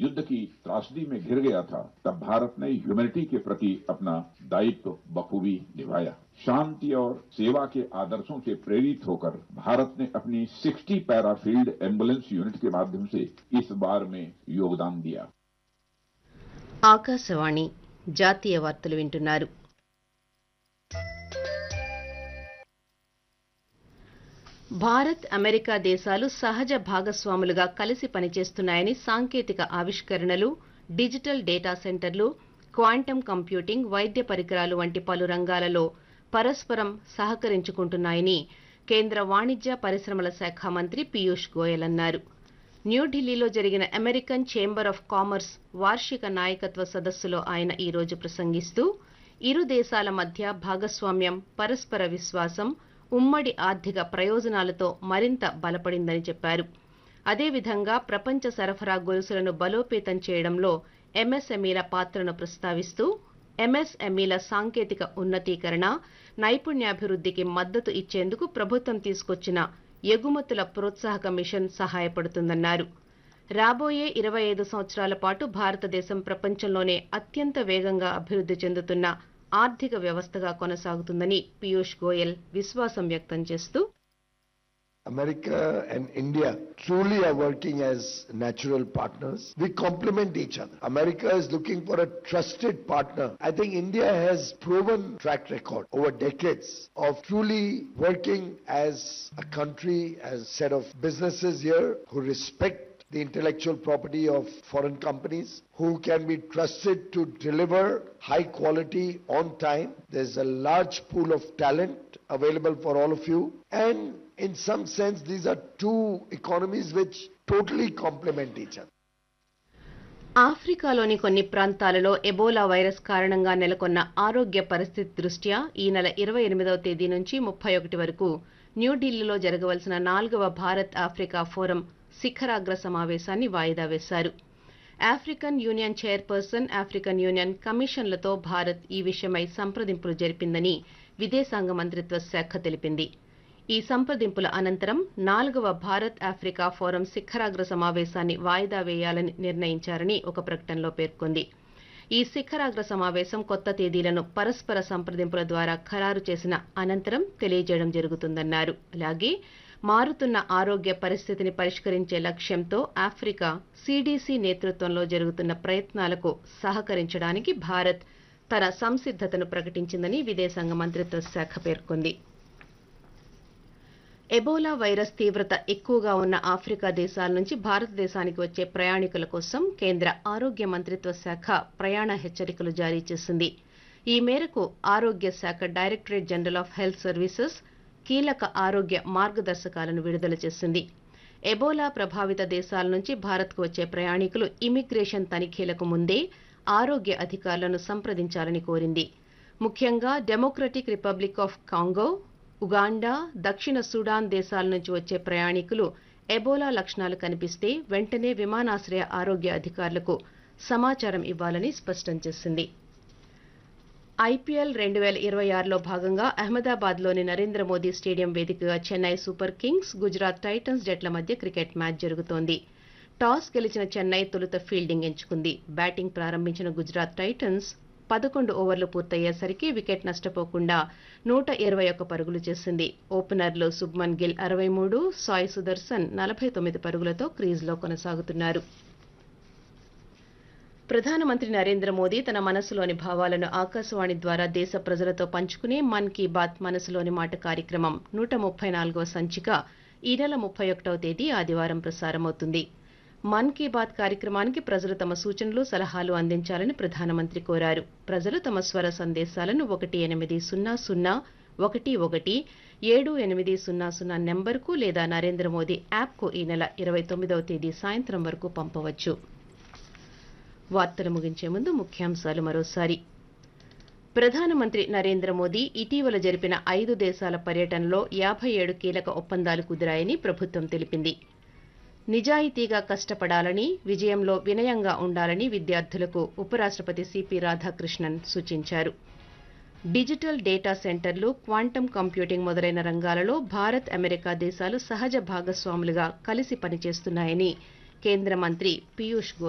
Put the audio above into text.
युद्ध की त्रासदी में घिर गया था तब भारत ने ह्यूमैनिटी के प्रति अपना दायित्व बखूबी निभाया शांति और सेवा के आदर्शों से प्रेरित होकर भारत ने अपनी 60 पैराफील्ड एम्बुलेंस यूनिट के माध्यम से इस बार में योगदान दिया ఆకాశవాణి జాతీయ వార్తలు వింటున్నారు భారత్ అమెరికా దేశాలు సహజ భాగస్వాములుగా కలిసి పనిచేస్తున్నాయని సాంకేతిక ఆవిష్కరణలు డిజిటల్ డేటా సెంటర్లు క్వాంటమ్ కంప్యూటింగ్ వైద్య పరికరాలు వంటి పలు రంగాలలో పరస్పరం సహకరించుకుంటున్నాయని కేంద్ర వాణిజ్య పరిశ్రమల శాఖ మంత్రి పీయూష్ గోయల్ అన్నారు న్యూఢిల్లీలో జరిగిన అమెరికన్ ఛేంబర్ ఆఫ్ కామర్స్ వార్షిక నాయకత్వ సదస్సులో ఆయన ఈ రోజు ప్రసంగిస్తూ ఇరు దేశాల మధ్య భాగస్వామ్యం పరస్పర విశ్వాసం ఉమ్మడి ఆర్థిక ప్రయోజనాలతో మరింత బలపడిందని చెప్పారు అదేవిధంగా ప్రపంచ సరఫరా గొలుసులను బలోపేతం చేయడంలో ఎంఎస్ఎంఈల పాత్రను ప్రస్తావిస్తూ ఎంఎస్ఎంఈల సాంకేతిక ఉన్నతీకరణ నైపుణ్యాభివృద్ధికి మద్దతు ఇచ్చేందుకు ప్రభుత్వం తీసుకొచ్చిన ఎగుమతుల ప్రోత్సాహక మిషన్ సహాయపడుతుందన్నారు రాబోయే ఇరవై ఐదు సంవత్సరాల పాటు భారతదేశం ప్రపంచంలోనే అత్యంత వేగంగా అభివృద్ధి చెందుతున్న ఆర్థిక వ్యవస్థగా కొనసాగుతుందని పీయూష్ గోయల్ విశ్వాసం వ్యక్తం చేస్తూ America and India truly are working as natural partners. We complement each other. America is looking for a trusted partner. I think India has proven track record over decades of truly working as a country, as a set of businesses here who respect the intellectual property of foreign companies, who can be trusted to deliver high quality on time. There's a large pool of talent available for all of you. And in some sense, these are two economies which totally complement each other. ఆఫ్రికాలోని కొన్ని ప్రాంతాలలో Ebola virus కారణంగా నెలకొన్న ఆరోగ్య పరిస్థితి దృష్ట్యా ఈ నెల ఇరవై ఎనిమిదవ తేదీ నుంచి ముప్పై ఒకటి వరకు న్యూఢిల్లీలో జరగవలసిన నాలుగవ భారత్ ఆఫ్రికా ఫోరం శిఖరాగ్ర సమావేశాన్ని వాయిదా వేశారు African union chairperson African union కమిషన్లతో భారత్ ఈ విషయమై సంప్రదింపులు జరిపిందని విదేశాంగ మంత్రిత్వ శాఖ తెలిపింది ఈ సంప్రదింపుల అనంతరం నాలుగవ భారత్ ఆఫ్రికా ఫోరం శిఖరాగ్ర సమావేశాన్ని వాయిదా వేయాలని నిర్ణయించారని ఒక ప్రకటనలో పేర్కొంది ఈ శిఖరాగ్ర సమావేశం కొత్త తేదీలను పరస్పర సంప్రదింపుల ద్వారా ఖరారు చేసిన అనంతరం తెలియజేయడం జరుగుతుందన్నారు అలాగే మారుతున్న ఆరోగ్య పరిస్థితిని పరిష్కరించే లక్ష్యంతో ఆఫ్రికా సిడిసి నేతృత్వంలో జరుగుతున్న ప్రయత్నాలకు సహకరించడానికి భారత్ తన సంసిద్దతను ప్రకటించిందని విదేశాంగ మంత్రిత్వ శాఖ పేర్కొంది ఎబోలా వైరస్ తీవ్రత ఎక్కువగా ఉన్న ఆఫ్రికా దేశాల నుంచి భారతదేశానికి వచ్చే ప్రయాణికుల కోసం కేంద్ర ఆరోగ్య మంత్రిత్వ శాఖ ప్రయాణ హెచ్చరికలు జారీ చేసింది ఈ మేరకు ఆరోగ్య శాఖ directorate general of health services కీలక ఆరోగ్య మార్గదర్శకాలను విడుదల చేసింది ఎబోలా ప్రభావిత దేశాల నుంచి భారత్కు వచ్చే ప్రయాణికులు ఇమిగ్రేషన్ తనిఖీలకు ముందే ఆరోగ్య అధికారులను సంప్రదించాలని కోరింది ముఖ్యంగా democratic republic of Congo Uganda దక్షిణ సుడాన్ దేశాల నుంచి వచ్చే ప్రయాణికులు ఎబోలా లక్షణాలు కనిపిస్తే వెంటనే విమానాశ్రయ ఆరోగ్య అధికారులకు సమాచారం ఇవ్వాలని స్పష్టం చేసింది ఐపీఎల్ రెండు వేల ఇరవై ఆరులో భాగంగా అహ్మదాబాద్లోని నరేంద్ర మోదీ స్టేడియం వేదికగా Chennai super kings Gujarat titans జట్ల మధ్య క్రికెట్ మ్యాచ్ జరుగుతోంది టాస్ గెలిచిన చెన్నై తొలుత ఫీల్డింగ్ ఎంచుకుంది బ్యాటింగ్ ప్రారంభించిన గుజరాత్ టైటన్స్ పదకొండు ఓవర్లు పూర్తయ్యేసరికి వికెట్ నష్టపోకుండా నూట ఇరవై ఒక్క పరుగులు చేసింది ఓపెనర్లు శుభ్మన్ గిల్ అరవై మూడు సాయి సుదర్శన్ నలభై తొమ్మిది పరుగులతో క్రీజ్లో కొనసాగుతున్నారు ప్రధానమంత్రి నరేంద్ర మోదీ తన మనసులోని భావాలను ఆకాశవాణి ద్వారా దేశ ప్రజలతో పంచుకునే మన్ కీ బాత్ మనసులోని మాట కార్యక్రమం నూట ముప్పై నాలుగవ సంచిక ఈ నెల ముప్పై ఒకటవ తేదీ ఆదివారం ప్రసారమవుతుంది మన్ కీ బాత్ కార్యక్రమానికి ప్రజలు తమ సూచనలు సలహాలు అందించాలని ప్రధానమంత్రి కోరారు ప్రజలు తమ స్వర సందేశాలను ఒకటి ఎనిమిది సున్నా సున్నా ఒకటి ఒకటి ఏడు ఎనిమిది సున్నా సున్నా నెంబర్కు లేదా నరేంద్ర మోదీ యాప్కు ఈ నెల ఇరవై తొమ్మిదవ తేదీ సాయంత్రం వరకు పంపవచ్చు వార్తలు ముగించే ముందు ముఖ్యాంశాలు మరోసారి ప్రధానమంత్రి నరేంద్ర మోదీ ఇటీవల జరిపిన ఐదు దేశాల పర్యటనలో యాభై ఏడు కీలక ఒప్పందాలు కుదిరాయని ప్రభుత్వం తెలిపింది నిజాయితీగా కష్టపడాలని విజయంలో వినయంగా ఉండాలని విద్యార్థులకు ఉపరాష్ట్రపతి సిపి రాధాకృష్ణన్ సూచించారు డిజిటల్ డేటా సెంటర్లు క్వాంటమ్ కంప్యూటింగ్ మొదలైన రంగాలలో భారత్ అమెరికా దేశాలు సహజ భాగస్వాములుగా కలిసి పనిచేస్తున్నాయని కేంద్ర మంత్రి పీయూష్ గోయల్